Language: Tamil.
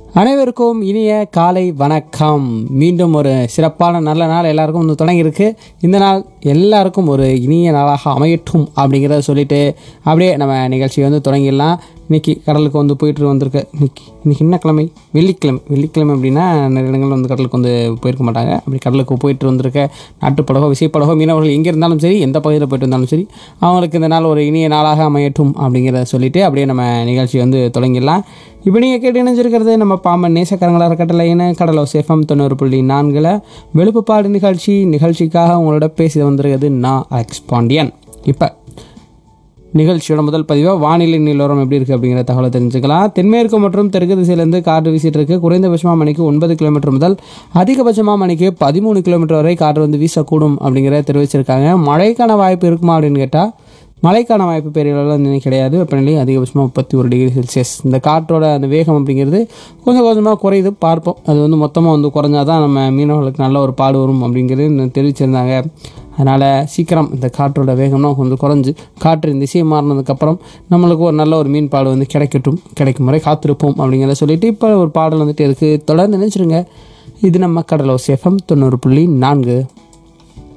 அனைவருக்கும் இனிய காலை வணக்கம் மீண்டும் ஒரு சிறப்பான நல்ல நாள் எல்லாருக்கும் வந்து தொடங்கியிருக்கு இந்த நாள் எல்லாருக்கும் ஒரு இனிய நாளாக அமையட்டும் அப்படிங்கிறத சொல்லிட்டு அப்படியே நம்ம நிகழ்ச்சி வந்து தொடங்கிடலாம் இன்னைக்கு கடலுக்கு வந்து போயிட்டு வந்திருக்க இன்னைக்கு இன்னைக்கு என்ன கிழமை வெள்ளிக்கிழமை வெள்ளிக்கிழமை அப்படின்னா நிறைய இடங்கள் வந்து கடலுக்கு வந்து போயிருக்க மாட்டாங்க அப்படி கடலுக்கு போயிட்டு வந்திருக்க நாட்டுப்படகோ விசைப்படகோ மீனவர்கள் எங்கே இருந்தாலும் சரி எந்த பகுதியில் போயிட்டு இருந்தாலும் சரி அவங்களுக்கு இந்த நாள் ஒரு இனிய நாளாக அமையட்டும் அப்படிங்கிறத சொல்லிட்டு அப்படியே நம்ம நிகழ்ச்சி வந்து தொடங்கிடலாம் இப்போ நீங்கள் கேட்டு இணைஞ்சிருக்கிறது நம்ம பாம்பன் நேசக்கரங்களாக இருக்கட்டலைன்னு கடலோ சேஃபம் தொண்ணூறு புள்ளி நான்கில் வெளுப்புப்பாடு நிகழ்ச்சி நிகழ்ச்சிக்காக உங்களோட பேசி வந்திருக்கிறது நான் அலெக்ஸ் பாண்டியன் இப்போ நிகழ்ச்சியோட முதல் பதிவாக வானிலை நிலவரம் எப்படி இருக்குது அப்படிங்கிற தகவலை தெரிஞ்சுக்கலாம் தென்மேற்கு மற்றும் தெற்கு திசையிலேருந்து காற்று வீசிட்டு இருக்கு குறைந்தபட்சமாக மணிக்கு ஒன்பது கிலோமீட்டர் முதல் அதிகபட்சமாக மணிக்கு பதிமூணு கிலோமீட்டர் வரை காற்று வந்து வீசக்கூடும் அப்படிங்கிறத தெரிவிச்சிருக்காங்க மழைக்கான வாய்ப்பு இருக்குமா அப்படின்னு கேட்டால் மழைக்கான வாய்ப்பு பெரிய அளவில் வந்து கிடையாது வெப்பநிலை அதிகபட்சமாக முப்பத்தி ஒரு டிகிரி செல்சியஸ் இந்த காற்றோட அந்த வேகம் அப்படிங்கிறது கொஞ்சம் கொஞ்சமாக குறையுது பார்ப்போம் அது வந்து மொத்தமாக வந்து குறைஞ்சாதான் நம்ம மீனவர்களுக்கு நல்ல ஒரு பாடு வரும் அப்படிங்கிறது தெரிவிச்சிருந்தாங்க அதனால் சீக்கிரம் இந்த காற்றோட வேகம்லாம் கொஞ்சம் குறைஞ்சு காற்றின் திசை மாறினதுக்கப்புறம் நம்மளுக்கு ஒரு நல்ல ஒரு மீன் பாடு வந்து கிடைக்கட்டும் கிடைக்கும் வரை காத்திருப்போம் அப்படிங்கிறத சொல்லிட்டு இப்போ ஒரு பாடல் வந்துட்டு இருக்குது தொடர்ந்து நினைச்சிருங்க இது நம்ம கடலோ சேஃபம் தொண்ணூறு புள்ளி நான்கு